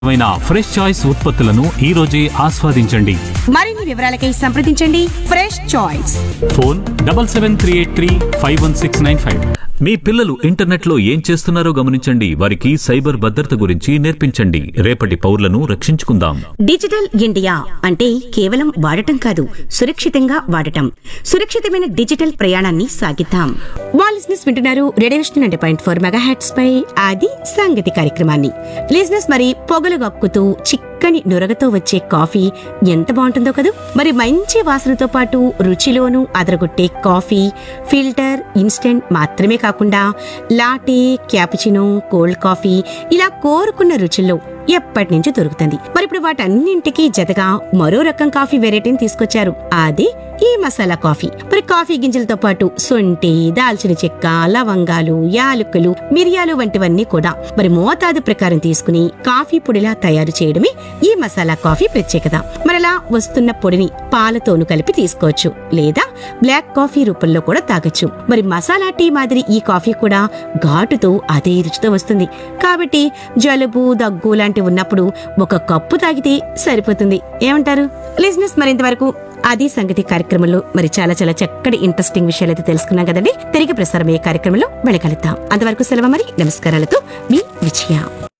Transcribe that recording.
అయిన fresh choice ఉత్పత్తులను ఈ రోజే ఆస్వాదించండి మరిన్ని వివరాలకై సంప్రదించండి fresh choice phone double seven three eight three five one six nine five మీ పిల్లలు ఇంటర్నెట్లో ఏం చేస్తున్నారో గమనించండి వారికి సైబర్ భద్రత గురించి నేర్పించండి రేపటి పౌరులను రక్షించుకుందాం డిజిటల్ ఇండియా అంటే కేవలం వాడటం కాదు సురక్షితంగా వాడటం సురక్షితమైన డిజిటల్ ప్రయాణాన్ని సాగిద్దాం వాలిస్నెస్ వింటున్నారు radio ninety point four mega heads పై ఆది సంగతి కార్యక్రమాన్ని లిజినెస్ మరి పొగలు గక్కుతూ చిక్కని నురగతో వచ్చే కాఫీ ఎంత బాగుంటుందో కదూ మరి మంచి వాసనతో పాటు రుచిలోనూ అదరగొట్టే కాఫీ ఫిల్టర్ ఇన్స్టెంట్ మాత్రమే కాకుండా లాటే క్యాపుచినో కోల్డ్ కాఫీ ఇలా కోరుకున్న రుచుల్లో ఎప్పటి నుంచి దొరుకుతుంది మరి ఇప్పుడు వాటన్నింటికి జతగా మరో రకం కాఫీ వెరైటీని తీసుకొచ్చారు అది ఈ మసాలా కాఫీ మరి కాఫీ గింజలతో పాటు సొంటి దాల్చిన చెక్క లవంగాలు యాలకులు మిరియాలు వంటివన్నీ కూడా మరి మోతాదు ప్రకారం తీసుకుని కాఫీ పొడిలా తయారు చేయడమే ఈ మసాలా కాఫీ ప్రత్యేకత మరలా వస్తున్న పొడిని పాలతోను కలిపి తీసుకోవచ్చు లేదా బ్లాక్ కాఫీ రూపంలో కూడా తాగొచ్చు మరి మసాలా టీ మాదిరి ఈ కాఫీ కూడా ఘాటుతో అదే రుచితో వస్తుంది కాబట్టి జలుబు దగ్గు లాంటివి ఉన్నప్పుడు ఒక కప్పు తాగితే సరిపోతుంది ఏమంటారు లిజినెస్ మరింత వరకు అది సంగతి కార్యక్రమంలో మరి చాలా చాలా చక్కటి ఇంట్రెస్టింగ్ విషయాలు అయితే తెలుసుకున్నాం కదండి తిరిగి ప్రసారమయ్యే కార్యక్రమంలో వెళ్ళగలుగుతాం అంతవరకు సెలవు మరి నమస్కారాలతో మీ విజయ